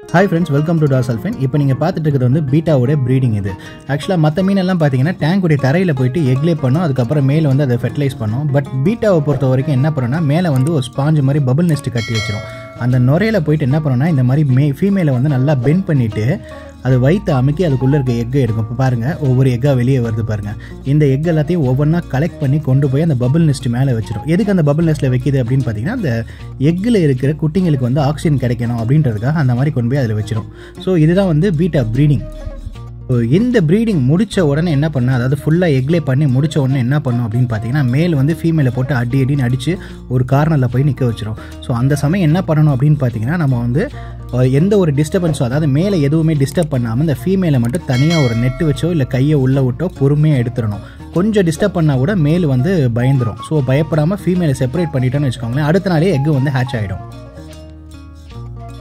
hi friends welcome to டாசல்ஃபின் இப்போ நீங்கள் பார்த்துட்டு இருக்கிறது வந்து பீட்டாவோட ப்ரீடிங் இது ஆக்சுவலாக மற்ற மீனெல்லாம் பார்த்தீங்கன்னா டேங்குடைய தரையில் போயிட்டு எக்லே பண்ணும் அதுக்கப்புறம் மேலே வந்து அதை ஃபெர்டிலைஸ் பண்ணும் பட் பீட்டாவை பொறுத்த வரைக்கும் என்ன பண்ணுன்னா மேலே வந்து ஒரு ஸ்பாஞ்சு மாதிரி பபுள் நெஸ்ட் கட்டி வச்சிரும் அந்த நுரையில் போயிட்டு என்ன பண்ணுன்னா இந்த மாதிரி மே ஃபீமேலை வந்து நல்லா பெண்ட் பண்ணிவிட்டு அது வயிற்று அமுக்கி அதுக்குள்ளே இருக்க எக்கை எடுக்கும் இப்போ பாருங்கள் ஒவ்வொரு எக்காக வெளியே வருது பாருங்கள் இந்த எக் எல்லாத்தையும் ஒவ்வொன்றா கலெக்ட் பண்ணி கொண்டு போய் அந்த பபுள் நெஸ்ட் மேலே வச்சிடும் எதுக்கு அந்த பபுள் நெஸ்ட்டில் வைக்கிது அப்படின்னு பார்த்தீங்கன்னா அந்த எக்கில் இருக்கிற குட்டிங்களுக்கு வந்து ஆக்சிஜன் கிடைக்கணும் அப்படின்றதுக்காக அந்த மாதிரி கொண்டு போய் அதில் வச்சிடும் ஸோ இதுதான் வந்து பீட்டா ப்ரீடிங் இந்த ப்ரீடிங் முடித்த உடனே என்ன பண்ண அதாவது ஃபுல்லாக எக்லே பண்ணி முடித்த உடனே என்ன பண்ணும் அப்படின்னு பார்த்தீங்கன்னா மேல் வந்து ஃபீமேலை போட்டு அடி அடின்னு அடித்து ஒரு கார்னரில் போய் நிற்க வச்சிரும் ஸோ அந்த சமயம் என்ன பண்ணணும் அப்படின்னு பார்த்தீங்கன்னா நம்ம வந்து அஹ், எந்த ஒரு டிஸ்டர்பன்ஸோ அதாவது மேலே எதுவுமே டிஸ்டர்ப் பண்ணாமல் இந்த ஃபீமேலை மட்டும் தனியாக ஒரு நெட்டு வச்சோ இல்லை கையை உள்ளே விட்டோ பொறுமையாக எடுத்துடணும் கொஞ்சம் டிஸ்டர்ப் பண்ணால் கூட மேல் வந்து பயந்துரும் ஸோ பயப்படாமல் ஃபீமேலை செப்பரேட் பண்ணிட்டோன்னு வச்சுக்கோங்களேன் அடுத்த நாளே எக்கு வந்து ஹேட்ச் ஆகிடும்